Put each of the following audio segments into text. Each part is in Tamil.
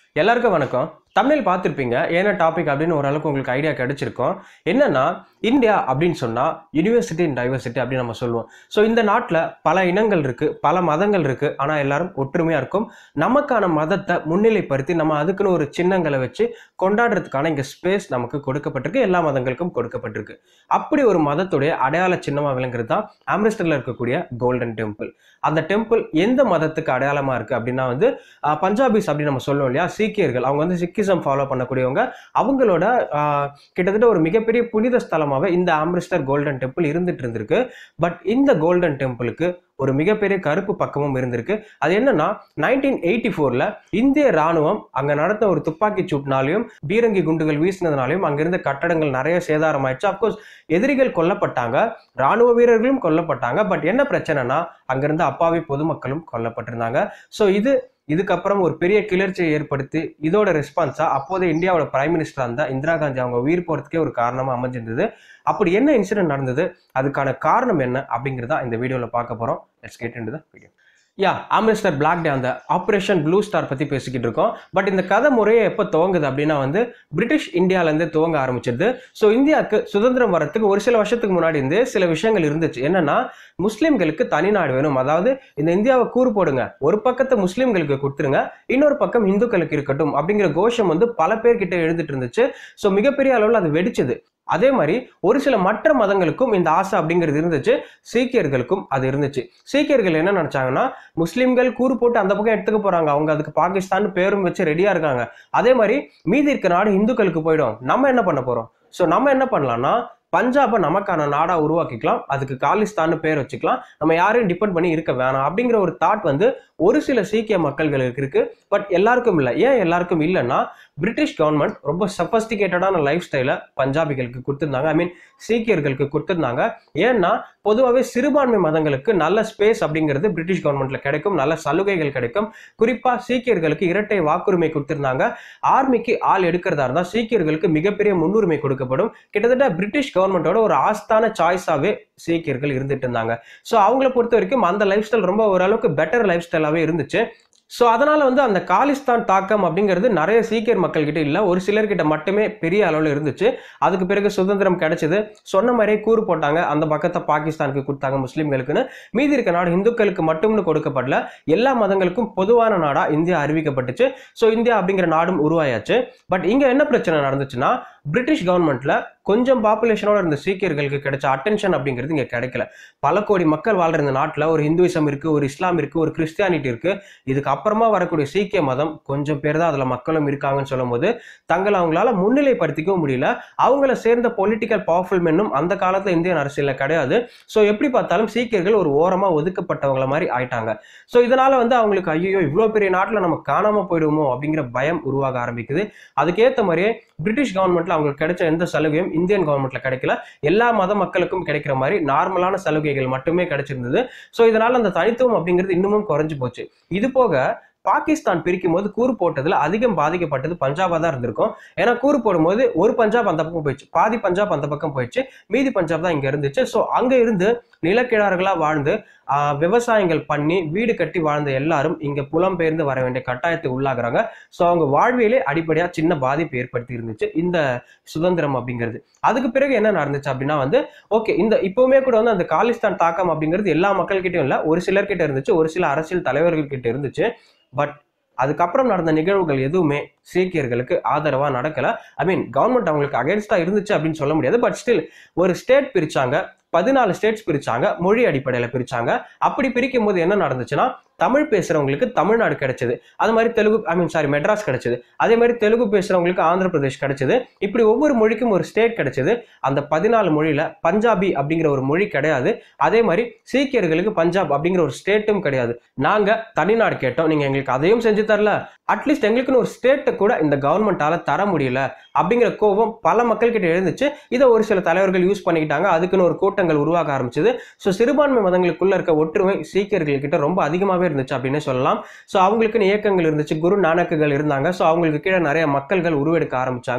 எல்லாருக்கும் வணக்கம் தமிழ் பார்த்துருப்பீங்க என்ன டாபிக் அப்படின்னு ஓரளவுக்கு உங்களுக்கு ஐடியா கிடைச்சிருக்கும் என்னன்னா இந்தியா அப்படின்னு சொன்னால் யூனிவர்சிட்டி அண்ட் டைவர்சிட்டி அப்படின்னு நம்ம சொல்லுவோம் ஸோ இந்த நாட்டில் பல இனங்கள் இருக்குது பல மதங்கள் இருக்குது ஆனால் எல்லாரும் ஒற்றுமையாக இருக்கும் நமக்கான மதத்தை முன்னிலைப்படுத்தி நம்ம அதுக்குன்னு ஒரு சின்னங்களை வச்சு கொண்டாடுறதுக்கான இங்கே ஸ்பேஸ் நமக்கு கொடுக்கப்பட்டிருக்கு எல்லா மதங்களுக்கும் கொடுக்கப்பட்டிருக்கு அப்படி ஒரு மதத்துடைய அடையாள சின்னமாக விளங்குறது தான் ஆம்ரிஸ்டரில் இருக்கக்கூடிய கோல்டன் டெம்பிள் அந்த டெம்பிள் எந்த மதத்துக்கு அடையாளமாக இருக்குது அப்படின்னா வந்து ஆஹ், பஞ்சாபிஸ் அப்படின்னு நம்ம சொல்லுவோம் இல்லையா சீக்கியர்கள் அவங்க வந்து சிக்கிசம் ஃபாலோ பண்ணக்கூடியவங்க அவங்களோட ஆஹ், கிட்டத்தட்ட ஒரு மிகப்பெரிய புனித ஸ்தலமாகவே இந்த ஆம்ரிஸ்டர் கோல்டன் டெம்பிள் இருந்துட்டு இருந்திருக்கு பட் இந்த கோல்டன் டெம்பிளுக்கு ஒரு மிகப்பெரிய கருப்பு பக்கமும் இருந்திருக்கு அது என்னன்னா நைன்டீன் எயிட்டி ஃபோர்ல இந்திய ராணுவம் அங்க நடந்த ஒரு துப்பாக்கி சூட்னாலையும் பீரங்கி குண்டுகள் வீசினதுனாலையும் அங்கிருந்த கட்டடங்கள் நிறைய சேதாரமாயிடுச்சு அப்கோர்ஸ் எதிரிகள் கொல்லப்பட்டாங்க ராணுவ வீரர்களும் கொல்லப்பட்டாங்க பட் என்ன பிரச்சனைனா அங்கிருந்த அப்பாவி பொதுமக்களும் கொல்லப்பட்டிருந்தாங்க ஸோ இது இதுக்கப்புறம் ஒரு பெரிய கிளர்ச்சியை ஏற்படுத்தி இதோட ரெஸ்பான்ஸா அப்போதைய இந்தியாவோட பிரைம் மினிஸ்டர் அந்த இந்திரா காந்தி அவங்க உயிர் போறதுக்கே ஒரு காரணமா அமைஞ்சிருந்தது அப்படி என்ன இன்சிடென்ட் நடந்தது அதுக்கான காரணம் என்ன அப்படிங்கிறதா இந்த வீடியோவில் பார்க்க போறோம் let's get into the video யா ஆம்ரிஸ்டர் பிளாக் டே அந்த ஆப்ரேஷன் ப்ளூ ஸ்டார் பற்றி பேசிக்கிட்டு இருக்கோம் பட் இந்த கதை முறையே எப்போ துவங்குது அப்படின்னா வந்து பிரிட்டிஷ் இந்தியாவிலேருந்து துவங்க ஆரம்பிச்சிருது ஸோ இந்தியாவுக்கு சுதந்திரம் வரத்துக்கு ஒரு சில வருஷத்துக்கு முன்னாடி இருந்தே சில விஷயங்கள் இருந்துச்சு என்னன்னா முஸ்லீம்களுக்கு தனிநாடு வேணும் அதாவது இந்த இந்தியாவை கூறு போடுங்க ஒரு பக்கத்தை முஸ்லீம்களுக்கு கொடுத்துருங்க இன்னொரு பக்கம் இந்துக்களுக்கு இருக்கட்டும் அப்படிங்கிற கோஷம் வந்து பல பேர்கிட்ட எழுதிட்டு இருந்துச்சு ஸோ மிகப்பெரிய அளவில் அது வெடிச்சது அதே மாதிரி ஒரு சில மற்ற மதங்களுக்கும் இந்த ஆசை அப்படிங்கிறது இருந்துச்சு சீக்கியர்களுக்கும் அது இருந்துச்சு சீக்கியர்கள் என்ன நினைச்சாங்கன்னா முஸ்லீம்கள் கூறு போட்டு அந்த பக்கம் எடுத்துக்க போறாங்க அவங்க அதுக்கு பாகிஸ்தான் பேரும் வச்சு ரெடியா இருக்காங்க அதே மாதிரி மீதி இருக்க நாடு இந்துக்களுக்கு போயிடும் நம்ம என்ன பண்ண போறோம் ஸோ நம்ம என்ன பண்ணலாம்னா பஞ்சாபை நமக்கான நாடா உருவாக்கிக்கலாம் அதுக்கு காலிஸ்தான்னு பேர் வச்சுக்கலாம் நம்ம யாரையும் டிபெண்ட் பண்ணி இருக்க வேணாம் அப்படிங்கிற ஒரு தாட் வந்து ஒரு சில சீக்கிய மக்கள்களுக்கு இருக்கு பட் எல்லாருக்கும் இல்லை ஏன் எல்லாருக்கும் இல்லைன்னா பிரிட்டிஷ் கவர்மெண்ட் ரொம்ப சஃபஸ்டிகேட்டடான லைஃப் ஸ்டைலை பஞ்சாபிகளுக்கு கொடுத்துருந்தாங்க ஐ மீன் சீக்கியர்களுக்கு கொடுத்துருந்தாங்க ஏன்னா பொதுவாகவே சிறுபான்மை மதங்களுக்கு நல்ல ஸ்பேஸ் அப்படிங்கிறது பிரிட்டிஷ் கவர்மெண்ட்ல கிடைக்கும் நல்ல சலுகைகள் கிடைக்கும் குறிப்பா சீக்கியர்களுக்கு இரட்டை வாக்குரிமை கொடுத்திருந்தாங்க ஆர்மிக்கு ஆள் எடுக்கிறதா இருந்தா சீக்கியர்களுக்கு மிகப்பெரிய முன்னுரிமை கொடுக்கப்படும் கிட்டத்தட்ட பிரிட்டிஷ் கவர்மெண்டோட ஒரு ஆஸ்தான சாய்ஸாவே சீக்கியர்கள் இருந்துட்டு இருந்தாங்க ஸோ அவங்கள பொறுத்த வரைக்கும் அந்த லைஃப் ஸ்டைல் ரொம்ப ஓரளவுக்கு பெட்டர் லைஃப் ஸ்டைலாகவே இருந்துச்சு ஸோ அதனால வந்து அந்த காலிஸ்தான் தாக்கம் அப்படிங்கிறது நிறைய சீக்கியர் மக்கள்கிட்ட இல்லை ஒரு சிலர்கிட்ட மட்டுமே பெரிய அளவில் இருந்துச்சு அதுக்கு பிறகு சுதந்திரம் கிடைச்சது சொன்ன மாதிரியே கூறு போட்டாங்க அந்த பக்கத்தை பாகிஸ்தானுக்கு கொடுத்தாங்க முஸ்லீம்களுக்குன்னு மீதி இருக்க நாடு இந்துக்களுக்கு மட்டும்னு கொடுக்கப்படல எல்லா மதங்களுக்கும் பொதுவான நாடா இந்தியா அறிவிக்கப்பட்டுச்சு ஸோ இந்தியா அப்படிங்கிற நாடும் உருவாயாச்சு பட் இங்க என்ன பிரச்சனை நடந்துச்சுன்னா பிரிட்டிஷ் கவர்மெண்ட்ல கொஞ்சம் பாப்புலேஷனோட இருந்த சீக்கியர்களுக்கு கிடைச்ச அட்டென்ஷன் அப்படிங்கிறது இங்க கிடைக்கல பல கோடி மக்கள் வாழ்ற இந்த நாட்டில் ஒரு ஹிந்துவிசம் இருக்கு ஒரு இஸ்லாம் இருக்கு ஒரு கிறிஸ்டியானிட்டி இருக்கு இதுக்கு அப்புறமா வரக்கூடிய சீக்கிய மதம் கொஞ்சம் பேர் தான் அதுல மக்களும் இருக்காங்கன்னு சொல்லும்போது தங்களை அவங்களால முன்னிலைப்படுத்திக்கவும் முடியல அவங்கள சேர்ந்த பொலிட்டிக்கல் பவர்ஃபுல் மென்னும் அந்த காலத்துல இந்தியன் அரசியல்ல கிடையாது ஸோ எப்படி பார்த்தாலும் சீக்கியர்கள் ஒரு ஓரமா ஒதுக்கப்பட்டவங்கள மாதிரி ஆயிட்டாங்க ஸோ இதனால வந்து அவங்களுக்கு ஐயோ இவ்வளோ பெரிய நாட்டில் நம்ம காணாம போயிடுவோமோ அப்படிங்கிற பயம் உருவாக ஆரம்பிக்குது அதுக்கேற்ற மாதிரியே பிரிட்டிஷ் கவர்மெண்ட்ல அவங்களுக்கு கிடைச்ச எந்த சலுகையும் இந்தியன் கவர்மெண்ட்ல கிடைக்கல எல்லா மத மக்களுக்கும் கிடைக்கிற மாதிரி நார்மலான சலுகைகள் மட்டுமே கிடைச்சிருந்தது ஸோ இதனால அந்த தனித்துவம் அப்படிங்கிறது இன்னமும் குறைஞ்சு போச்சு இது போக பாகிஸ்தான் பிரிக்கும் போது கூறு போட்டதுல அதிகம் பாதிக்கப்பட்டது பஞ்சாபா தான் இருந்திருக்கும் ஏன்னா கூறு போடும்போது ஒரு பஞ்சாப் அந்த பக்கம் போயிடுச்சு பாதி பஞ்சாப் அந்த பக்கம் போயிடுச்சு மீதி பஞ்சாப் தான் இங்க இருந்துச்சு ஸோ அங்க இருந்து நிலக்கிழார்களா வாழ்ந்து ஆஹ், விவசாயங்கள் பண்ணி வீடு கட்டி வாழ்ந்த எல்லாரும் இங்க புலம்பெயர்ந்து வர வேண்டிய கட்டாயத்துக்கு உள்ளாகுறாங்க ஸோ அவங்க வாழ்வியலே அடிப்படையா சின்ன பாதிப்பு ஏற்படுத்தி இருந்துச்சு இந்த சுதந்திரம் அப்படிங்கிறது அதுக்கு பிறகு என்ன நடந்துச்சு அப்படின்னா வந்து ஓகே இந்த இப்பவுமே கூட வந்து அந்த காலிஸ்தான் தாக்கம் அப்படிங்கிறது எல்லா மக்கள்கிட்டயும் இல்லை ஒரு சிலர்கிட்ட இருந்துச்சு ஒரு சில அரசியல் தலைவர்கள் கிட்ட இருந்துச்சு பட் அதுக்கப்புறம் நடந்த நிகழ்வுகள் எதுவுமே சீக்கியர்களுக்கு ஆதரவா நடக்கல ஐ மீன் கவர்மெண்ட் அவங்களுக்கு அகேன்ஸ்டா இருந்துச்சு அப்படின்னு சொல்ல முடியாது பட் ஸ்டில் ஒரு ஸ்டேட் பிரிச்சாங்க பதினாலு ஸ்டேட்ஸ் பிரிச்சாங்க மொழி அடிப்படையில பிரிச்சாங்க அப்படி பிரிக்கும் போது என்ன நடந்துச்சுன்னா தமிழ் பேசுறவங்களுக்கு தமிழ்நாடு கிடைச்சது அது மாதிரி Telugu I mean sorry Madras கிடைச்சது அதே மாதிரி தெலுங்கு பேசுறவங்களுக்கு ஆந்திர பிரதேஷ் கிடைச்சது இப்படி ஒவ்வொரு மொழிக்கும் ஒரு ஸ்டேட் கிடைச்சது அந்த பதினாலு மொழியில பஞ்சாபி அப்படிங்கிற ஒரு மொழி கிடையாது அதே மாதிரி சீக்கியர்களுக்கு பஞ்சாப் அப்படிங்கிற ஒரு ஸ்டேட்டும் கிடையாது நாங்க தனிநாடு கேட்டோம் நீங்க எங்களுக்கு அதையும் செஞ்சு தரல அட்லீஸ்ட் எங்களுக்குன்னு ஒரு ஸ்டேட்டை கூட இந்த கவர்மெண்டால தர முடியல அப்படிங்கிற கோபம் பல மக்கள் கிட்ட எழுந்துச்சு இதை ஒரு சில தலைவர்கள் யூஸ் பண்ணிக்கிட்டாங்க அதுக்குன்னு ஒரு கூட்டங்கள் உருவாக ஆரம்பிச்சது ஸோ சிறுபான்மை மதங்களுக்குள்ள இருக்க ஒற்றுமை சீக்கியர்கள் கிட்ட ரொம்ப அதிகமாகவே இருந்துச்சு அப்படின்னு சொல்லலாம் ஸோ அவங்களுக்குன்னு இயக்கங்கள் இருந்துச்சு குரு நானக்குகள் இருந்தாங்க ஸோ அவங்களுக்கு கீழே நிறைய மக்கள்கள் உருவெடுக்க ஆரம்பிச்சாங்க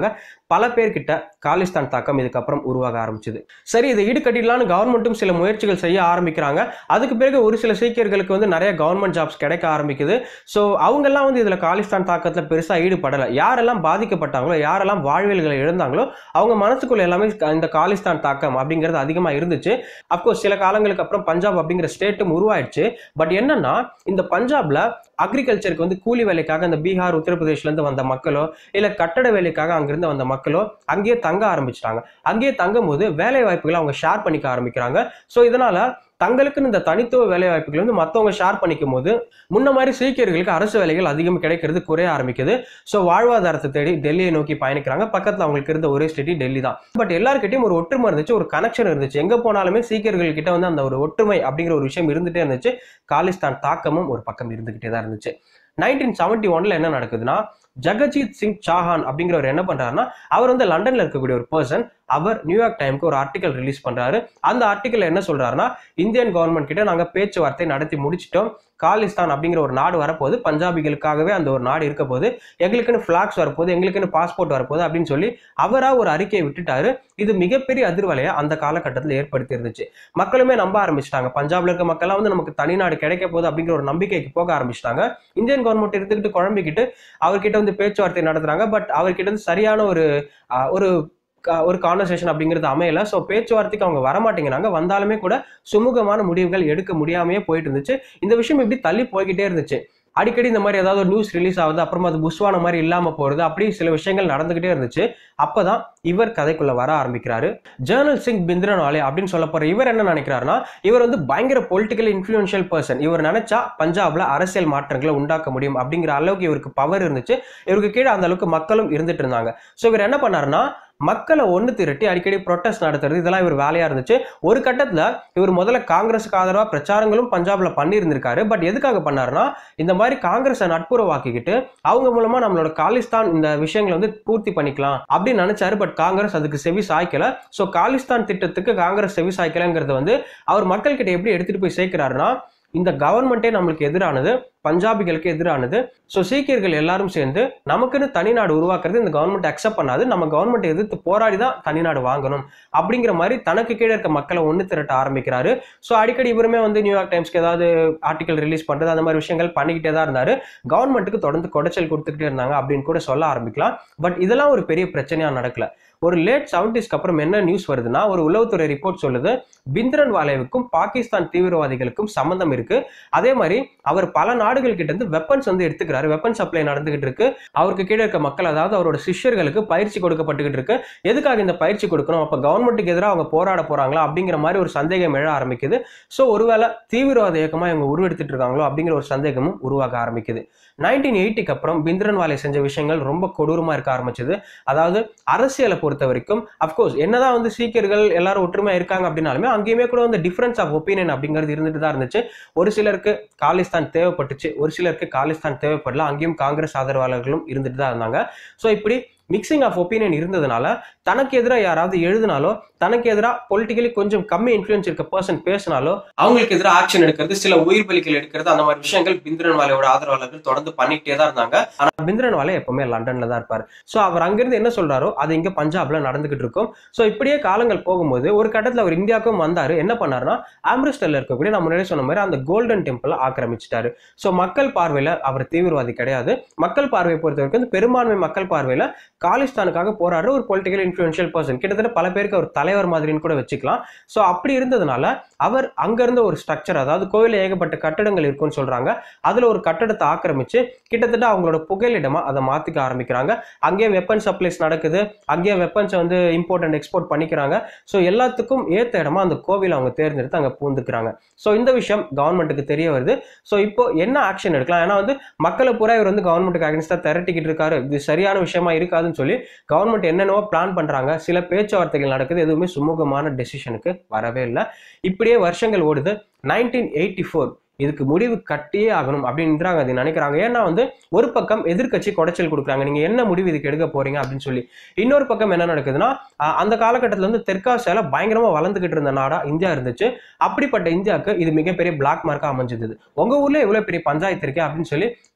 பல பேர்கிட்ட காலிஸ்தான் தாக்கம் இதுக்கப்புறம் உருவாக ஆரம்பிச்சது சரி இதை ஈடுகட்டிடலான்னு கவர்மெண்ட்டும் சில முயற்சிகள் செய்ய ஆரம்பிக்கிறாங்க அதுக்கு பிறகு ஒரு சில சீக்கியர்களுக்கு வந்து நிறைய கவர்மெண்ட் ஜாப்ஸ் கிடைக்க ஆரம்பிக்குது ஸோ அவங்கெல்லாம் வந்து இதில் காலிஸ்தான் தாக்கத்தில் பெருசாக ஈடுபடலை யாரெல்லாம் பாதிக்கப்பட்டாங்களோ யாரெல்லாம் வாழ்வியல்களை இழந்தாங்களோ அவங்க மனசுக்குள்ள எல்லாமே இந்த காலிஸ்தான் தாக்கம் அப்படிங்கிறது அதிகமாக இருந்துச்சு அப்கோர்ஸ் சில காலங்களுக்கு அப்புறம் பஞ்சாப் அப்படிங்கிற ஸ்டேட்டும் உருவாயிடுச்சு பட் என்னன்னா இந்த பஞ்சாப்ல அக்ரிகல்ச்சருக்கு வந்து கூலி வேலைக்காக இந்த பீகார் உத்தரப்பிரதேஷ்ல இருந்து வந்த மக்களோ இல்ல கட்டட வேலைக்காக அங்கிருந்து வந்த மக்களோ அங்கேயே தங்க ஆரம்பிச்சிட்டாங்க அங்கேயே தங்கும் போது வேலை வாய்ப்புகளை அவங்க ஷேர் பண்ணிக்க ஆரம்பிக்கிறாங்க ஸோ இதனால தங்களுக்குன்னு இந்த தனித்துவ வேலை வாய்ப்புகள் வந்து மற்றவங்க ஷேர் பண்ணிக்கும் போது முன்ன மாதிரி சீக்கியர்களுக்கு அரசு வேலைகள் அதிகம் கிடைக்கிறது குறைய ஆரம்பிக்குது ஸோ வாழ்வாதாரத்தை தேடி டெல்லியை நோக்கி பயணிக்கிறாங்க பக்கத்தில் அவங்களுக்கு இருந்த ஒரே சிட்டி டெல்லி தான் பட் எல்லாருக்கிட்டையும் ஒரு ஒற்றுமை இருந்துச்சு ஒரு கனெக்ஷன் இருந்துச்சு எங்கே போனாலுமே சீக்கியர்கள் கிட்ட வந்து அந்த ஒரு ஒற்றுமை அப்படிங்கிற ஒரு விஷயம் இருந்துட்டே இருந்துச்சு காலிஸ்தான் தாக்கமும் ஒரு பக்கம் இருந்துகிட்டே தான் இருந்துச்சு நைன்டீன் செவன்டி ஒன்ல என்ன நடக்குதுன்னா ஜகஜீத் சிங் சாஹான் அப்படிங்கிறவர் என்ன பண்றாருன்னா அவர் வந்து லண்டன்ல இருக்கக்கூடிய ஒரு பர்சன் அவர் நியூயார்க் டைமுக்கு ஒரு ஆர்டிகல் ரிலீஸ் பண்றாரு அந்த ஆர்டிகல் என்ன சொல்றாருன்னா இந்தியன் கவர்மெண்ட் கிட்ட நாங்க பேச்சுவார்த்தை நடத்தி முடிச்சிட்டோம் காலிஸ்தான் அப்படிங்கிற ஒரு நாடு வரப்போது பஞ்சாபிகளுக்காகவே அந்த ஒரு நாடு இருக்க போது எங்களுக்குன்னு ஃபிளாக்ஸ் வரப்போகுது எங்களுக்குன்னு பாஸ்போர்ட் வரப்போகுது அப்படின்னு சொல்லி அவராக ஒரு அறிக்கையை விட்டுட்டாரு இது மிகப்பெரிய அதிர்வலையை அந்த காலகட்டத்தில் ஏற்படுத்தி இருந்துச்சு மக்களுமே நம்ப ஆரம்பிச்சிட்டாங்க பஞ்சாப்ல இருக்க மக்கள்லாம் வந்து நமக்கு தனிநாடு கிடைக்க போகுது அப்படிங்கிற ஒரு நம்பிக்கைக்கு போக ஆரம்பிச்சிட்டாங்க இந்தியன் கவர்மெண்ட் இருந்துக்கிட்டு குழம்பிக்கிட்டு அவர்கிட்ட வந்து பேச்சுவார்த்தை நடத்துறாங்க பட் அவர்கிட்ட வந்து சரியான ஒரு ஆஹ், ஒரு க- ஒரு கான்வர்சேஷன் அப்படிங்கிறது அமையல ஸோ பேச்சுவார்த்தைக்கு அவங்க வரமாட்டேங்கிறாங்க வந்தாலுமே கூட சுமூகமான முடிவுகள் எடுக்க முடியாமையே போயிட்டு இருந்துச்சு இந்த விஷயம் இப்படி தள்ளி போய்கிட்டே இருந்துச்சு அடிக்கடி இந்த மாதிரி ஏதாவது ஒரு நியூஸ் ரிலீஸ் ஆகுது அப்புறமா அது புஷ்வான மாதிரி இல்லாம போறது அப்படி சில விஷயங்கள் நடந்துகிட்டே இருந்துச்சு அப்பதான் இவர் கதைக்குள்ள வர ஆரம்பிக்கிறாரு ஜேர்னல் சிங் பிந்திரன்வாலே அப்படின்னு சொல்ல போற இவர் என்ன நினைக்கிறாருன்னா இவர் வந்து பயங்கர பொலிட்டிக்கல் இன்ஃபுளுன்ஷியல் பர்சன் இவர் நினைச்சா பஞ்சாப்ல அரசியல் மாற்றங்களை உண்டாக்க முடியும் அப்படிங்கிற அளவுக்கு இவருக்கு பவர் இருந்துச்சு இவருக்கு கீழே அந்த அளவுக்கு மக்களும் இருந்துட்டு இருந்தாங்க ஸோ இவர் என்ன பண்ணாருன்னா மக்களை ஒன்று திரட்டி அடிக்கடி ப்ரொட்டஸ்ட் நடத்துறது இதெல்லாம் இவர் வேலையா இருந்துச்சு ஒரு கட்டத்துல இவர் முதல்ல காங்கிரஸுக்கு ஆதரவா பிரச்சாரங்களும் பஞ்சாப்ல பண்ணியிருந்திருக்காரு பட் எதுக்காக பண்ணாருன்னா இந்த மாதிரி காங்கிரஸை நட்புறவாக்கிக்கிட்டு அவங்க மூலமா நம்மளோட காலிஸ்தான் இந்த விஷயங்களை வந்து பூர்த்தி பண்ணிக்கலாம் அப்படின்னு நினைச்சாரு பட் காங்கிரஸ் அதுக்கு செவி சாய்க்கல ஸோ காலிஸ்தான் திட்டத்துக்கு காங்கிரஸ் செவி சாய்க்கலங்கிறது வந்து அவர் மக்கள்கிட்ட எப்படி எடுத்துட்டு போய் சேர்க்கிறாருன்னா இந்த கவர்மெண்ட்டே நம்மளுக்கு எதிரானது பஞ்சாபிகளுக்கு எதிரானது ஸோ சீக்கியர்கள் எல்லாரும் சேர்ந்து நமக்குன்னு தனிநாடு உருவாக்குறது இந்த கவர்மெண்ட் அக்செப்ட் பண்ணாது நம்ம கவர்மெண்ட் எதிர்த்து போராடி தான் தனிநாடு வாங்கணும் அப்படிங்கிற மாதிரி தனக்கு கீழே இருக்க மக்களை ஒன்று திரட்ட ஆரம்பிக்கிறாரு ஸோ அடிக்கடி இவருமே வந்து நியூயார்க் டைம்ஸ்க்கு ஏதாவது ஆர்டிகல் ரிலீஸ் பண்ணுறது அந்த மாதிரி விஷயங்கள் பண்ணிக்கிட்டே தான் இருந்தாரு கவர்மெண்ட்டுக்கு தொடர்ந்து குடைச்சல் கொடுத்துக்கிட்டே இருந்தாங்க அப்படின்னு கூட சொல்ல ஆரம்பிக்கலாம் பட் இதெல்லாம் ஒரு பெரிய பிரச்சனையா நடக்கல ஒரு லேட் செவன்டிஸ்க்கு அப்புறம் என்ன நியூஸ் வருதுன்னா ஒரு உளவுத்துறை ரிப்போர்ட் சொல்லுது பிந்திரன் வாலேவுக்கும் பாகிஸ்தான் தீவிரவாதிகளுக்கும் சம்பந்தம் இருக்கு அதே மாதிரி அவர் பல நாடுகள் கிட்ட இருந்து வெப்பன்ஸ் வந்து எடுத்துக்கிறாரு வெப்பன் சப்ளை நடந்துகிட்டு இருக்கு அவருக்கு கீழே இருக்க மக்கள் அதாவது அவரோட சிஷ்யர்களுக்கு பயிற்சி கொடுக்கப்பட்டுக்கிட்டு இருக்கு எதுக்காக இந்த பயிற்சி கொடுக்கணும் அப்ப கவர்மெண்ட்டுக்கு எதிராக அவங்க போராட போறாங்களா அப்படிங்கிற மாதிரி ஒரு சந்தேகம் எழ ஆரம்பிக்குது ஸோ ஒருவேளை தீவிரவாத இயக்கமா இவங்க உருவெடுத்துட்டு இருக்காங்களோ அப்படிங்கிற ஒரு சந்தேகமும் உருவாக ஆரம்பிக்குது நைன்டீன் எயிட்டிக்கு அப்புறம் பிந்திரன் வாலே செஞ்ச விஷயங்கள் ரொம்ப கொடூரமா இருக்க ஆரம்பிச்சது அதாவது அரசியலை பொறுத்த வரைக்கும் அஃப்கோர்ஸ் என்னதான் வந்து சீக்கியர்கள் எல்லாரும் ஒற்றுமையா இருக்காங்க அப்படின்னாலுமே அங்கேயுமே கூட வந்து டிஃபரன்ஸ் ஆஃப் ஒப்பீனியன் அப்படிங்கிறது இருந்துட்டு தான் இருந்துச்சு ஒரு சிலருக்கு காலிஸ்தான் தேவைப்பட்டுச்சு ஒரு சிலருக்கு காலிஸ்தான் தேவைப்படல அங்கேயும் காங்கிரஸ் ஆதரவாளர்களும் இருந்துட்டு தான் இருந்தாங்க ஸோ இப்படி மிக்சிங் ஆஃப் ஒப்பீனியன் இருந்ததுனால தனக்கு எதிராக யாராவது எழுதினாலோ தனக்கு எதிராக பொலிட்டிக்கலி கொஞ்சம் கம்மி இன்ஃப்ளூயன்ஸ் இருக்க பர்சன் பேசினாலோ அவங்களுக்கு எதிராக ஆக்ஷன் எடுக்கிறது சில உயிர் பலிகள் எடுக்கிறது அந்த மாதிரி விஷயங்கள் பிந்திரன் வாலையோட ஆதரவாளர்கள் தொடர்ந்து பண்ணிக்கிட்டே தான் இருந்தாங்க ஆனா பிந்திரன் வாலே எப்பவுமே லண்டன்ல தான் இருப்பார் ஸோ அவர் அங்கிருந்து என்ன சொல்றாரோ அது இங்க பஞ்சாப்ல நடந்துகிட்டு இருக்கும் ஸோ இப்படியே காலங்கள் போகும்போது ஒரு கட்டத்தில் அவர் இந்தியாவுக்கும் வந்தாரு என்ன பண்ணாருன்னா ஆம்ரிஸ்டர்ல இருக்கக்கூடிய நான் முன்னாடி சொன்ன மாதிரி அந்த கோல்டன் டெம்பிள் ஆக்கிரமிச்சிட்டாரு ஸோ மக்கள் பார்வையில அவர் தீவிரவாதி கிடையாது மக்கள் பார்வையை பொறுத்த வரைக்கும் இந்த பெரும்பான்மை மக்கள் பார்வையில காலிஸ்தானுக்காக போராடுற ஒரு பொலிட்டிக்கல் இன்ஃபுளுன்ஷியல் பர்சன் கிட்டத்தட்ட பல பேருக்கு ஒரு தலைவர் மாதிரின்னு கூட வச்சுக்கலாம் ஸோ அப்படி இருந்ததுனால அவர் அங்கிருந்த ஒரு ஸ்ட்ரக்சர் அதாவது கோயில ஏகப்பட்ட கட்டடங்கள் இருக்குன்னு சொல்றாங்க அதுல ஒரு கட்டடத்தை ஆக்கிரமிச்சு கிட்டத்தட்ட அவங்களோட புகலிடமா அதை மாத்திக்க ஆரம்பிக்கிறாங்க அங்கேயே வெப்பன் சப்ளைஸ் நடக்குது அங்கேயே வெப்பன்ஸை வந்து இம்போர்ட் அண்ட் எக்ஸ்போர்ட் பண்ணிக்கிறாங்க ஸோ எல்லாத்துக்கும் ஏத்த இடமா அந்த கோவில் அவங்க தேர்ந்தெடுத்து அங்க பூந்துக்கிறாங்க ஸோ இந்த விஷயம் கவர்மெண்ட்டுக்கு தெரிய வருது ஸோ இப்போ என்ன ஆக்ஷன் எடுக்கலாம் ஏன்னா வந்து மக்களை பூரா இவர் வந்து கவர்மெண்ட்டுக்கு அகேன்ஸ்டா திரட்டிக்கிட்டு இருக்காரு இது சரியான விஷயமா இருக்காதுன்னு சொல்லி கவர்மெண்ட் என்னென்னவோ பிளான் பண்றாங்க சில பேச்சுவார்த்தைகள் நடக்குது எதுவுமே சுமூகமான டெசிஷனுக்கு வரவே இல்லை இப்படியே வருஷங்கள் ஓடுது நைன்டீன் எயிட்டி ஃபோர் இதுக்கு முடிவு கட்டியே ஆகணும் அப்படின்னு இந்திரா காந்தி நினைக்கிறாங்க ஏன்னா வந்து ஒரு பக்கம் எதிர்க்கட்சி குடைச்சல் கொடுக்குறாங்க நீங்க என்ன முடிவு இதுக்கு எடுக்க போறீங்க அப்படின்னு சொல்லி இன்னொரு பக்கம் என்ன நடக்குதுன்னா அஹ் அந்த காலகட்டத்தில் வந்து தெற்காசியால பயங்கரமா வளர்ந்துகிட்டு இருந்த நாடா இந்தியா இருந்துச்சு அப்படிப்பட்ட இந்தியாவுக்கு இது மிகப்பெரிய பிளாக் மார்க்கா அமைஞ்சது உங்க ஊர்ல எவ்வளவு பெரிய பஞ்சாயத்து இருக்கே அப்படின்னு சொல்லி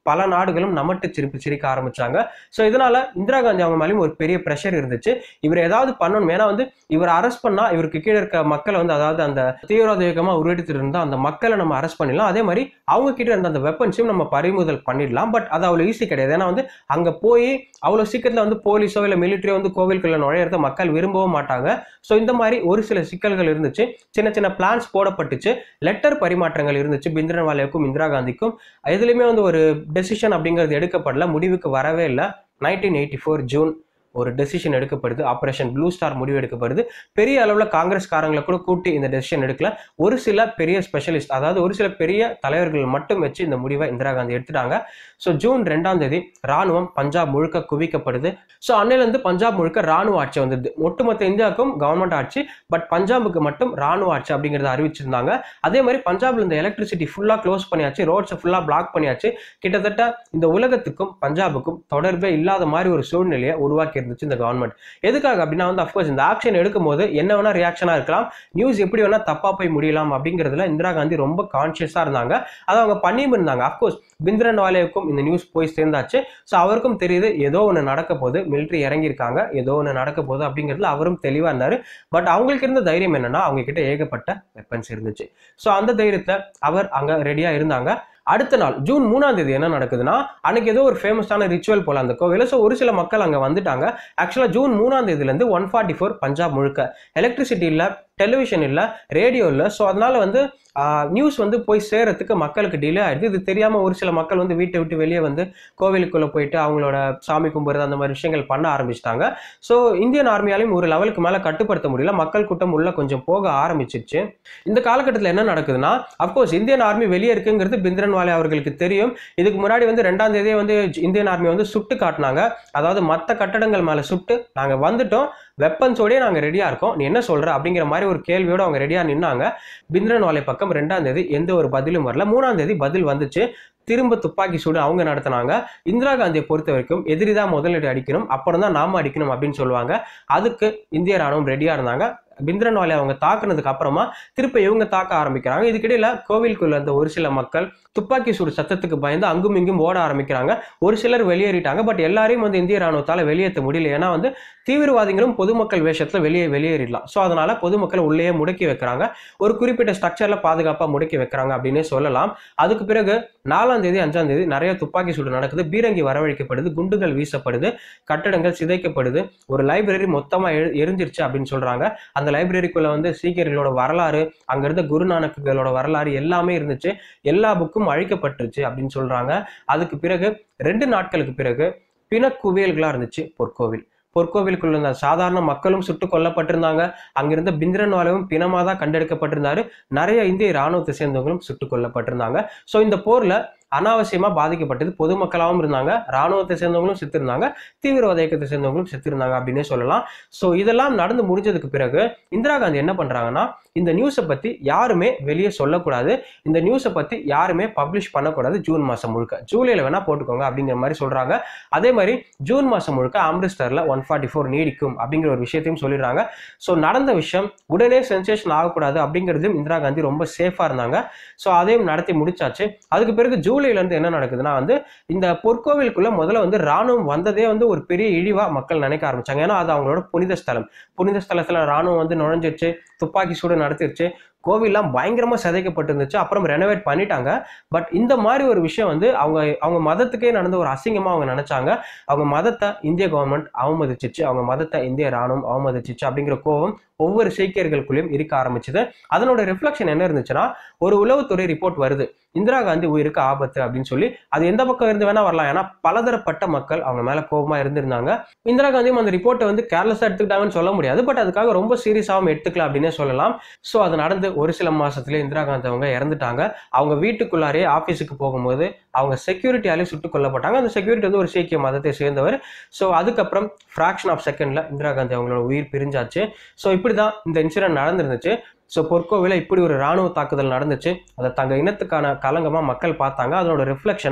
பல நாடுகளும் நமட்டு சிரிப்பு சிரிக்க ஆரம்பிச்சாங்க ஸோ இதனால இந்திரா காந்தி அவங்க மேலேயும் ஒரு பெரிய ப்ரெஷர் இருந்துச்சு இவர் ஏதாவது பண்ணணும் ஏன்னா வந்து இவர் அரெஸ்ட் பண்ணா இவருக்கு கீழே இருக்க மக்களை வந்து அதாவது அந்த தீவிரவாத இயக்கமா உருவெடுத்துட்டு இருந்தா அந்த மக்களை நம்ம அரெஸ்ட் பண்ணிடலாம் அதே மாதிரி அவங்க கிட்ட இருந்த அந்த வெப்பன்ஸையும் நம்ம பறிமுதல் பண்ணிடலாம் பட் அது அவ்வளோ ஈஸி கிடையாது ஏன்னா வந்து அங்க போய் அவ்வளோ சீக்கிரத்தில் வந்து போலீஸோ இல்லை மிலிட்டரியோ வந்து கோவிலுக்குள்ள நுழையிறத மக்கள் விரும்பவும் மாட்டாங்க ஸோ இந்த மாதிரி ஒரு சில சிக்கல்கள் இருந்துச்சு சின்ன சின்ன பிளான்ஸ் போடப்பட்டுச்சு லெட்டர் பரிமாற்றங்கள் இருந்துச்சு பிந்திரன்வாலேவுக்கும் இந்திரா காந்திக்கும் எதுலையுமே வந்து ஒரு டெசிஷன் அப்படிங்கிறது எடுக்கப்படல முடிவுக்கு வரவே இல்லை நைன்டீன் எயிட்டி ஃபோர் ஜூன் ஒரு டெசிஷன் எடுக்கப்படுது ஆபரேஷன் ப்ளூ ஸ்டார் முடிவு எடுக்கப்படுது பெரிய அளவில் காங்கிரஸ்காரங்களை கூட கூட்டி இந்த டெசிஷன் எடுக்கல ஒரு சில பெரிய ஸ்பெஷலிஸ்ட் அதாவது ஒரு சில பெரிய தலைவர்கள் மட்டும் வச்சு இந்த முடிவை இந்திரா காந்தி எடுத்துட்டாங்க ஸோ ஜூன் ரெண்டாம் தேதி ராணுவம் பஞ்சாப் முழுக்க குவிக்கப்படுது ஸோ அன்னையிலேருந்து பஞ்சாப் முழுக்க ராணுவ ஆட்சி வந்தது ஒட்டுமொத்த இந்தியாவுக்கும் கவர்மெண்ட் ஆட்சி பட் பஞ்சாபுக்கு மட்டும் ராணுவ ஆட்சி அப்படிங்கிறத அறிவிச்சிருந்தாங்க அதே மாதிரி பஞ்சாப்ல இந்த எலக்ட்ரிசிட்டி ஃபுல்லாக க்ளோஸ் பண்ணியாச்சு ரோட்ஸை ஃபுல்லாக பிளாக் பண்ணியாச்சு கிட்டத்தட்ட இந்த உலகத்துக்கும் பஞ்சாபுக்கும் தொடர்பே இல்லாத மாதிரி ஒரு சூழ்நிலையை உருவாக்கி இருந்துச்சு இந்த கவர்மெண்ட் எதுக்காக அப்படின்னா வந்து அஃப்கோர்ஸ் இந்த ஆக்ஷன் எடுக்கும்போது என்ன வேணா ரியாக்ஷனாக இருக்கலாம் நியூஸ் எப்படி வேணா தப்பா போய் முடியலாம் அப்படிங்கிறதுல இந்திரா காந்தி ரொம்ப கான்சியஸாக இருந்தாங்க அதை அவங்க பண்ணியும் இருந்தாங்க அஃப்கோர்ஸ் பிந்திரன் வாலேவுக்கும் இந்த நியூஸ் போய் சேர்ந்தாச்சு ஸோ அவருக்கும் தெரியுது ஏதோ ஒன்று நடக்க போகுது மிலிட்ரி இறங்கியிருக்காங்க ஏதோ ஒன்று நடக்க போகுது அப்படிங்கிறதுல அவரும் தெளிவாக இருந்தார் பட் அவங்களுக்கு இருந்த தைரியம் என்னன்னா அவங்க கிட்ட ஏகப்பட்ட வெப்பன்ஸ் இருந்துச்சு ஸோ அந்த தைரியத்தில் அவர் அங்கே ரெடியாக இருந்தாங்க அடுத்த நாள் ஜூன் மூணாம் தேதி என்ன நடக்குதுன்னா அன்னைக்கு ஏதோ ஒரு ஃபேமஸான ரிச்சுவல் போல அந்த கோவில ஸோ ஒரு சில மக்கள் அங்கே வந்துட்டாங்க ஆக்சுவலாக ஜூன் மூணாம் தேதியிலேருந்து ஒன் ஃபார்ட்டி ஃபோர் பஞ்சாப் முழுக்க எலக்ட்ரிசிட்டி இல்லை டெலிவிஷன் இல்லை ரேடியோ இல்லை ஸோ அதனால வந்து நியூஸ் வந்து போய் சேரத்துக்கு மக்களுக்கு டிலே ஆயிடுது இது தெரியாமல் ஒரு சில மக்கள் வந்து வீட்டை விட்டு வெளியே வந்து கோவிலுக்குள்ளே போயிட்டு அவங்களோட சாமி கும்பிட்றது அந்த மாதிரி விஷயங்கள் பண்ண ஆரம்பிச்சிட்டாங்க ஸோ இந்தியன் ஆர்மியாலையும் ஒரு லெவலுக்கு மேலே கட்டுப்படுத்த முடியல மக்கள் கூட்டம் உள்ள கொஞ்சம் போக ஆரம்பிச்சிருச்சு இந்த காலகட்டத்தில் என்ன நடக்குதுன்னா அப்கோர்ஸ் இந்தியன் ஆர்மி வெளியே இருக்குங்கிறது பிந்திரன்வாலே அவர்களுக்கு தெரியும் இதுக்கு முன்னாடி வந்து ரெண்டாம் தேதியே வந்து இந்தியன் ஆர்மி வந்து சுட்டு காட்டினாங்க அதாவது மற்ற கட்டடங்கள் மேலே சுட்டு நாங்கள் வந்துட்டோம் வெப்பன்ஸோடய நாங்கள் ரெடியாக இருக்கோம் நீ என்ன சொல்கிற அப்படிங்கிற மாதிரி ஒரு கேள்வியோடு அவங்க ரெடியாக நின்னாங்க பிந்திரன்வாலை பக்கம் ரெண்டாம் தேதி எந்த ஒரு பதிலும் வரல மூணாம் தேதி பதில் வந்துச்சு திரும்ப துப்பாக்கி சூடு அவங்க நடத்தினாங்க இந்திரா காந்தியை பொறுத்த வரைக்கும் எதிரி தான் முதலீடு அடிக்கணும் அப்புறம் தான் நாம அடிக்கணும் அப்படின்னு சொல்லுவாங்க அதுக்கு இந்திய ராணுவம் ரெடியாக இருந்தாங்க பிந்திரன்வாலை அவங்க தாக்குனதுக்கு அப்புறமா திருப்ப இவங்க தாக்க ஆரம்பிக்கிறாங்க இதுக்கிடையில கோவிலுக்குள்ள இருந்த ஒரு சில மக்கள் துப்பாக்கி சூடு சத்தத்துக்கு பயந்து அங்கும் இங்கும் ஓட ஆரம்பிக்கிறாங்க ஒரு சிலர் வெளியேறிட்டாங்க பட் எல்லாரையும் வந்து இந்திய ராணுவத்தால வெளியேற்ற முடியல ஏன்னா வந்து தீவிரவாதிகளும் பொதுமக்கள் வேஷத்துல வெளியே வெளியேறிடலாம் ஸோ அதனால பொதுமக்கள் உள்ளேயே முடக்கி வைக்கிறாங்க ஒரு குறிப்பிட்ட ஸ்ட்ரக்சர்ல பாதுகாப்பா முடக்கி வைக்கிறாங்க அப்படின்னே சொல்லலாம் அதுக்கு பிறகு நாலாம் தேதி அஞ்சாம் தேதி நிறைய துப்பாக்கி சூடு நடக்குது பீரங்கி வரவழைக்கப்படுது குண்டுகள் வீசப்படுது கட்டடங்கள் சிதைக்கப்படுது ஒரு லைப்ரரி மொத்தமா எ- எரிஞ்சிருச்சு அப்படின்னு சொல்றாங்க அந்த லைப்ரரிக்குள்ள வந்து சீக்கியர்களோட வரலாறு அங்க இருந்த குருநானக்குகளோட வரலாறு எல்லாமே இருந்துச்சு எல்லா புக்கும் அழிக்கப்பட்டுருச்சு அப்படின்னு சொல்றாங்க அதுக்கு பிறகு ரெண்டு நாட்களுக்கு பிறகு பிணக்குவியல்களா இருந்துச்சு பொற்கோவில் பொற்கோவிலுக்குள்ள இருந்த சாதாரண மக்களும் சுட்டு கொல்லப்பட்டிருந்தாங்க அங்கிருந்த பிந்திரன்வாலவும் பிணமா தான் கண்டெடுக்கப்பட்டிருந்தாரு நிறைய இந்திய ராணுவத்தை சேர்ந்தவங்களும் சுட்டு கொல்லப்பட்டிருந்தாங்க ஸோ இந்த போர்ல அனாவசியமா பாதிக்கப்பட்டது பொதுமக்களாகவும் இருந்தாங்க ராணுவத்தை சேர்ந்தவங்களும் செத்துருந்தாங்க தீவிரவாத இயக்கத்தை சேர்ந்தவங்களும் செத்துருந்தாங்க அப்படின்னே சொல்லலாம் ஸோ இதெல்லாம் நடந்து முடிஞ்சதுக்கு பிறகு இந்திரா காந்தி என்ன பண்றாங்கன்னா இந்த நியூஸை பத்தி யாருமே வெளியே சொல்லக்கூடாது இந்த நியூஸை பத்தி யாருமே பப்ளிஷ் பண்ணக்கூடாது ஜூன் மாசம் முழுக்க ஜூலைல வேணா போட்டுக்கோங்க அப்படிங்கிற மாதிரி சொல்றாங்க அதே மாதிரி ஜூன் மாசம் முழுக்க அம்ரிஸ்டர்ல ஒன் ஃபார்ட்டி ஃபோர் நீடிக்கும் அப்படிங்கிற ஒரு விஷயத்தையும் சொல்லிடுறாங்க ஸோ நடந்த விஷயம் உடனே சென்சேஷன் ஆகக்கூடாது அப்படிங்கிறதும் இந்திரா காந்தி ரொம்ப சேஃபா இருந்தாங்க ஸோ அதையும் நடத்தி முடிச்சாச்சு அதுக்கு பிறகு ஜூலைல இருந்து என்ன நடக்குதுன்னா வந்து இந்த பொற்கோவிலுக்குள்ள முதல்ல வந்து ராணுவம் வந்ததே வந்து ஒரு பெரிய இழிவா மக்கள் நினைக்க ஆரம்பிச்சாங்க ஏன்னா அது அவங்களோட புனித ஸ்தலம் புனித ஸ்தலத்துல ராணுவம் வந்து நுழைஞ்சிருச்சு துப்பாக்கி சூடு நடத்திருச்சு கோவில்லாம் பயங்கரமா சிதைக்கப்பட்டிருந்துச்சு அப்புறம் ரெனோவேட் பண்ணிட்டாங்க பட் இந்த மாதிரி ஒரு விஷயம் வந்து அவங்க அவங்க மதத்துக்கே நடந்த ஒரு அசிங்கமா அவங்க நினைச்சாங்க அவங்க மதத்தை இந்திய கவர்மெண்ட் அவமதிச்சிச்சு அவங்க மதத்தை இந்திய ராணுவம் அவமதிச்சிச்சு அப்படிங்கிற கோபம் ஒவ்வொரு சீக்கியர்களுக்குள்ளேயும் இருக்க ஆரம்பிச்சது அதனோட ரிஃப்ளெக்ஷன் என்ன இருந்துச்சுன்னா ஒரு உளவுத்துறை ரிப்போர்ட் வருது இந்திரா காந்தி உயிருக்கு ஆபத்து அப்படின்னு சொல்லி அது எந்த பக்கம் இருந்து வேணா வரலாம் ஏன்னா பலதரப்பட்ட மக்கள் அவங்க மேல கோபமா இருந்திருந்தாங்க இந்திரா காந்தியும் அந்த ரிப்போர்ட்டை வந்து கேர்லெஸ்ஸா எடுத்துக்கிட்டாங்கன்னு சொல்ல முடியாது பட் அதுக்காக ரொம்ப சீரியஸாகவும் எடுத்துக்கலாம் அப்படின்னே சொல்லலாம் ஸோ அது நடந்து ஒரு சில மாசத்துல இந்திரா காந்தி அவங்க இறந்துட்டாங்க அவங்க வீட்டுக்குள்ளாரே ஆஃபீஸுக்கு போகும்போது அவங்க செக்யூரிட்டியாலே சுட்டுக் கொல்லப்பட்டாங்க அந்த செக்யூரிட்டி வந்து ஒரு சீக்கிய மதத்தை சேர்ந்தவர் ஸோ அதுக்கப்புறம் ஃப்ராக்ஷன் ஆஃப் செகண்ட்ல இந்திரா காந்தி அவங்களோட உயிர் பிரிஞ்சாச்சு ஸோ இப்படிதான் இந்த இன்சிடென்ட் நடந்திருந்துச்சு ஸோ பொற்கோவில இப்படி ஒரு ராணுவ தாக்குதல் நடந்துச்சு அதை தங்க இனத்துக்கான களங்கமா மக்கள் பார்த்தாங்க அதனோட ரிஃப்ளெக்ஷனா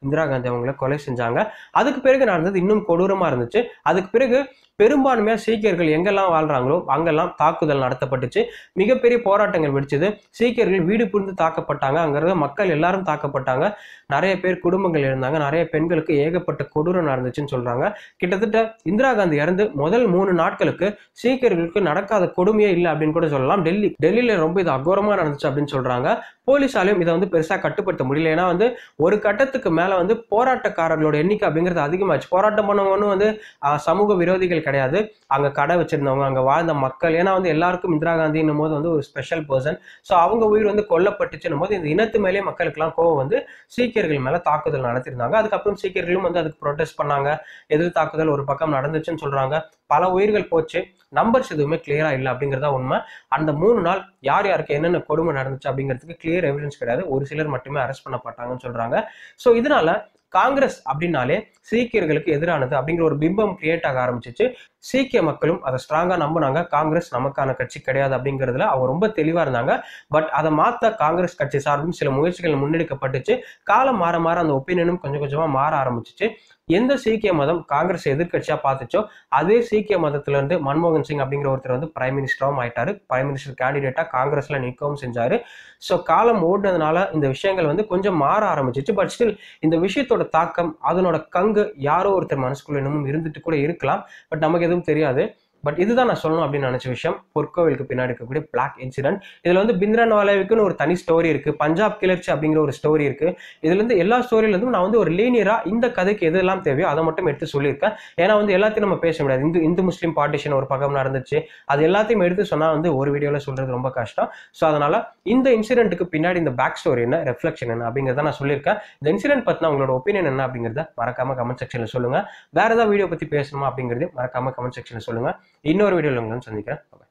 இந்திரா காந்தி அவங்கள கொலை செஞ்சாங்க அதுக்கு பிறகு நடந்தது இன்னும் கொடூரமா இருந்துச்சு அதுக்கு பிறகு பெரும்பான்மையா சீக்கியர்கள் எங்கெல்லாம் வாழ்றாங்களோ அங்கெல்லாம் தாக்குதல் நடத்தப்பட்டுச்சு மிகப்பெரிய போராட்டங்கள் வெடிச்சது சீக்கியர்கள் வீடு புரிந்து தாக்கப்பட்டாங்க அங்க இருந்த மக்கள் எல்லாரும் தாக்கப்பட்டாங்க நிறைய பேர் குடும்பங்கள் இருந்தாங்க நிறைய பெண்களுக்கு ஏகப்பட்ட கொடூரம் நடந்துச்சுன்னு சொல்றாங்க கிட்டத்தட்ட இந்திரா காந்தி இறந்து முதல் மூணு நாட்களுக்கு சீக்கியர்களுக்கு நடக்காத கொடுமையே இல்லை அப்படின்னு கூட சொல்லலாம் டெல்லி டெல்லியில ரொம்ப இது அகோரமா நடந்துச்சு அப்படின்னு சொல்றாங்க போலீஸாலையும் இதை வந்து பெருசா கட்டுப்படுத்த முடியல ஏன்னா வந்து ஒரு கட்டத்துக்கு மேல வந்து போராட்டக்காரர்களோட எண்ணிக்கை அப்படிங்கிறது அதிகமாச்சு போராட்டம் பண்ணவங்கன்னு வந்து ஆஹ், சமூக விரோதிகள் கிடையாது அங்க கடை வச்சிருந்தவங்க அங்க வாழ்ந்த மக்கள் ஏன்னா வந்து எல்லாருக்கும் இந்திரா காந்தின்னும் போது வந்து ஒரு ஸ்பெஷல் பர்சன் ஸோ அவங்க உயிர் வந்து கொல்லப்பட்டுச்சுன்னும் போது இந்த இனத்து மேலே மக்களுக்கெல்லாம் கோவம் வந்து சீக்கியர்கள் மேல தாக்குதல் நடத்திருந்தாங்க அதுக்கப்புறம் சீக்கியர்களும் வந்து அதுக்கு ப்ரொடெஸ்ட் பண்ணாங்க எதிர் தாக்குதல் ஒரு பக்கம் நடந்துச்சுன்னு சொல்றாங்க பல உயிர்கள் போச்சு நம்பர்ஸ் எதுவுமே கிளியரா இல்லை அப்படிங்கிறதா உண்மை அந்த மூணு நாள் யார் யாருக்கு என்னென்ன கொடுமை நடந்துச்சு அப்படிங்கிறதுக்கு கிளியர் எவிடன்ஸ் கிடையாது ஒரு சிலர் மட்டுமே அரெஸ்ட் பண்ணப்பட்டாங்கன்னு சொல்றாங்க ஸோ இதனால காங்கிரஸ் அப்படின்னாலே சீக்கியர்களுக்கு எதிரானது அப்படிங்கிற ஒரு பிம்பம் கிரியேட் ஆக ஆரம்பிச்சிச்சு சீக்கிய மக்களும் அதை ஸ்ட்ராங்கா நம்பினாங்க காங்கிரஸ் நமக்கான கட்சி கிடையாது அப்படிங்கிறதுல அவங்க ரொம்ப தெளிவா இருந்தாங்க பட் அதை மாத்த காங்கிரஸ் கட்சி சார்பும் சில முயற்சிகள் முன்னெடுக்கப்பட்டுச்சு காலம் மாற மாற அந்த ஒப்பீனியனும் கொஞ்சம் கொஞ்சமா மாற ஆரம்பிச்சிச்சு எந்த சீக்கிய மதம் காங்கிரஸ் எதிர்க்கட்சியா பார்த்துச்சோ அதே சீக்கிய மதத்துல இருந்து மன்மோகன் சிங் அப்படிங்கிற ஒருத்தர் வந்து பிரைம் மினிஸ்டராகவும் ஆயிட்டாரு பிரைம் மினிஸ்டர் கேண்டிடேட்டா காங்கிரஸ்ல நிற்கவும் செஞ்சாரு ஸோ காலம் ஓடுனதுனால இந்த விஷயங்கள் வந்து கொஞ்சம் மாற ஆரம்பிச்சிச்சு பட் ஸ்டில் இந்த விஷயத்தோட தாக்கம் அதனோட கங்கு யாரோ ஒருத்தர் மனசுக்குள்ள இன்னமும் இருந்துட்டு கூட இருக்கலாம் பட் நமக்கு எதுவும் தெரியாது பட் இதுதான் நான் சொல்லணும் அப்படின்னு நினைச்ச விஷயம் பொற்கோவிலுக்கு பின்னாடி இருக்கக்கூடிய பிளாக் இன்சிடென்ட் இதுல வந்து பிந்திரன் வாலேவுக்குன்னு ஒரு தனி ஸ்டோரி இருக்கு பஞ்சாப் கிளர்ச்சி அப்படிங்கிற ஒரு ஸ்டோரி இருக்கு இதுல இருந்து எல்லா ஸ்டோரியில இருந்தும் நான் வந்து ஒரு லீனியரா இந்த கதைக்கு எதெல்லாம் தேவையோ அதை மட்டும் எடுத்து சொல்லியிருக்கேன் ஏன்னா வந்து எல்லாத்தையும் நம்ம பேச முடியாது இந்து இந்து முஸ்லீம் பார்ட்டிஷன் ஒரு பக்கம் நடந்துச்சு அது எல்லாத்தையும் எடுத்து சொன்னா வந்து ஒரு வீடியோல சொல்றது ரொம்ப கஷ்டம் ஸோ அதனால இந்த இன்சிடென்ட்டுக்கு பின்னாடி இந்த பேக் ஸ்டோரி என்ன ரெஃப்ளெக்ஷன் என்ன அப்படிங்கிறத நான் சொல்லியிருக்கேன் இந்த இன்சிடென்ட் பத்தின உங்களோட ஒப்பீனியன் என்ன அப்படிங்கிறத மறக்காம கமெண்ட் செக்ஷன்ல சொல்லுங்க வேற ஏதாவது வீடியோ பத்தி பேசணுமா அப்படிங்கிறது மறக்காம கமெண்ட் செக்ஷன்ல சொல்லுங்க இன்னொரு வீடியோல உங்களை சந்திக்கிறேன் Bye.